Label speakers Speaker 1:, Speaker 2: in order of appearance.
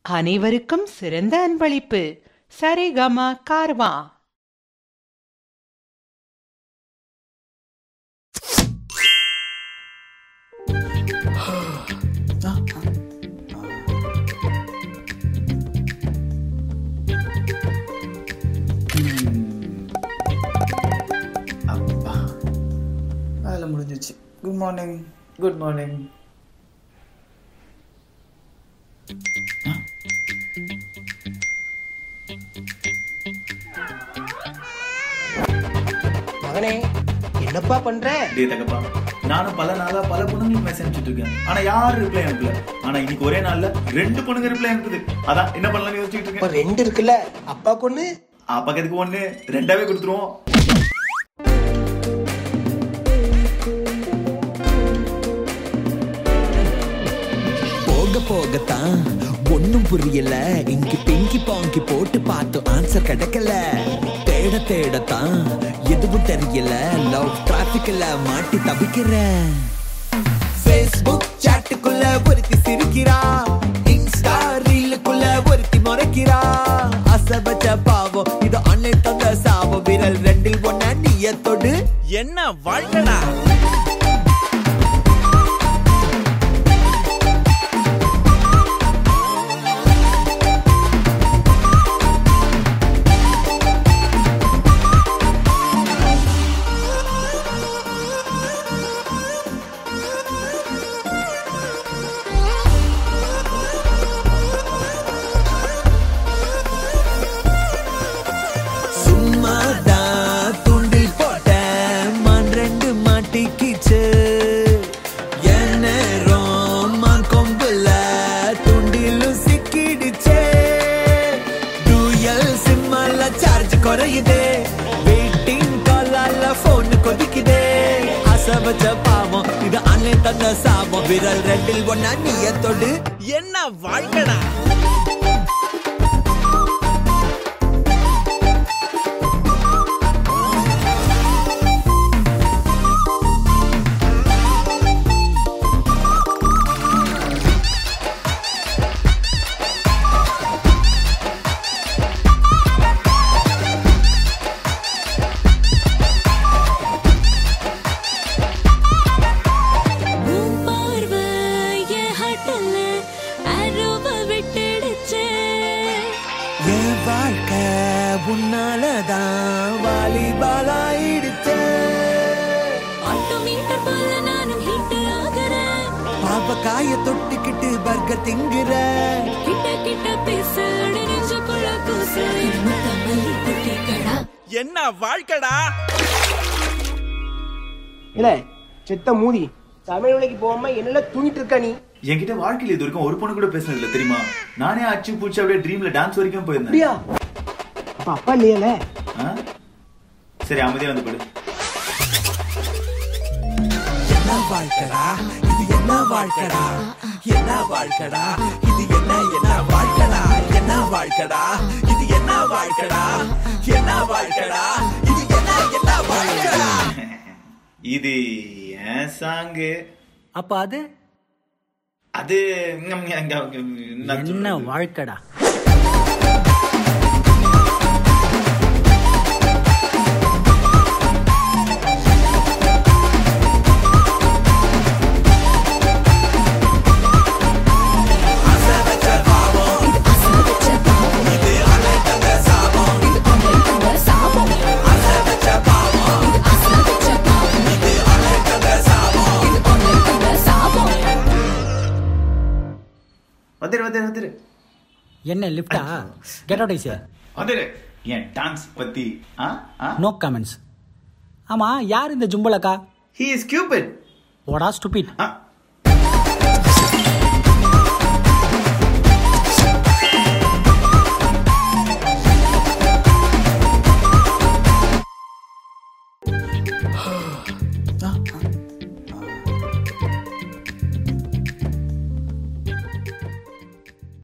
Speaker 1: அனைவருக்கும் சிறந்த அன்பளிப்பு சரிகம கார்வா
Speaker 2: அப்பா வேலை முடிஞ்சிச்சு குட் மார்னிங் குட் மார்னிங்
Speaker 3: மகனே என்னப்பா பண்ற
Speaker 2: டே தகப்பா நானும் பல நாளா பல பொண்ணுங்களுக்கு மெசேஜ் அனுப்பிச்சிட்டு இருக்கேன் ஆனா யாரும் ரிப்ளை அனுப்பல ஆனா இன்னைக்கு ஒரே நாள்ல ரெண்டு பொண்ணுங்க ரிப்ளை அனுப்புது அதான் என்ன பண்ணலாம்னு யோசிச்சுட்டு
Speaker 3: இப்ப
Speaker 2: இருக்கேன்
Speaker 3: ரெண்டு இருக்குல்ல அப்பா கொண்டு
Speaker 2: பக்கத்துக்கு ஒண்ணு ரெண்டாவே கொடுத்துருவோம்
Speaker 4: போக போகத்தான் ஒண்ணும் புரியல இங்கி பிங்கி பாங்கி போட்டு பார்த்தோம் ஆன்சர் கிடைக்கல தேட தேடத்தான் எதுவும் தெரியல லவ் டிராபிக்ல மாட்டி தவிக்கிறேன் ஃபேஸ்புக் சாட்டுக்குள்ள ஒருத்தி சிரிக்கிறா இன்ஸ்டா ரீலுக்குள்ள ஒருத்தி முறைக்கிறா அசபச்ச பாவம் இது ஆன்லைன் தந்த சாபம் விரல் ரெண்டில் ஒன்ன நீயத்தொடு என்ன வாழ்க்கடா சும்மாதான் துண்டில் போட்டேன் மான் ரெண்டு மாட்டிக்கிச்சு என் நேரம் மான் கொம்புல துண்டிலும் சிக்கிடுச்சே டூயல் சிம்மல சார்ஜ் குறையுதே வெயிட்டிங் காலால போன் கொதிக்குதே ஆசை வச்ச பாவம் இது ஆன்லைன் தந்த சாபம் விரல் ரெண்டில் ஒன்னா நீயத்தொடு என்ன வாழ்க்கடா
Speaker 5: உன் பார்வை என் ஹட்டல்ல அருவ விட்டுடுச்சே.
Speaker 4: என் வாழ்க்கை உன்னாலதான் வாலிபாலாயிடுச்சே
Speaker 5: ஆட்டோமீட்டர் போல நானும் hit ஆகுறேன்.
Speaker 4: பாவக்காய தொட்டுக்கிட்டு பர்கர் திங்குறேன்
Speaker 5: கிட்ட கிட்ட பேச அடி நெஞ்சுக்குள்ள கூச. இது முத்தமல்லி குட்டிக்கடா.
Speaker 4: என்ன வாழ்க்கடா
Speaker 3: இல்ல செத்த மூதி சமையல் வேலைக்கு போகாம என்னல தூங்கிட்டு இருக்க நீ
Speaker 2: என்கிட்ட வாழ்க்கையில இது வரைக்கும் ஒரு பொண்ணு கூட பேசினது இல்ல தெரியுமா நானே அச்சு பூச்சி அப்படியே ட்ரீம்ல டான்ஸ் வரைக்கும் போயிருந்தேன்
Speaker 3: அப்படியா அப்ப அப்பா இல்லையல
Speaker 2: ஆ? சரி அமைதியா வந்து படு
Speaker 4: என்ன வாழ்க்கடா இது என்ன வாழ்க்கடா என்ன வாழ்க்கடா இது என்ன என்ன வாழ்க்கடா என்ன வாழ்க்கடா இது என்ன வாழ்க்கடா என்ன வாழ்க்கடா இது என்ன என்ன வாழ்க்கடா
Speaker 2: இது ஏன் சாங்கு
Speaker 6: அப்ப அது
Speaker 2: அது ம், ம், ம், நான்
Speaker 6: என்ன
Speaker 2: சொல்றது.
Speaker 6: வாழ்க்கடா
Speaker 2: வந்துரு வந்துரு வந்துரு
Speaker 6: என்ன லிஃப்டா கெட் அவுட் ஐசியா
Speaker 2: வந்துரு என் டான்ஸ் பத்தி ஆ ஆ
Speaker 6: நோ கமெண்ட்ஸ் ஆமா யார் இந்த ஜும்பலக்கா
Speaker 2: ஹி இஸ் கியூபிட்
Speaker 6: ஓடா ஸ்டூபிட்
Speaker 2: ஆ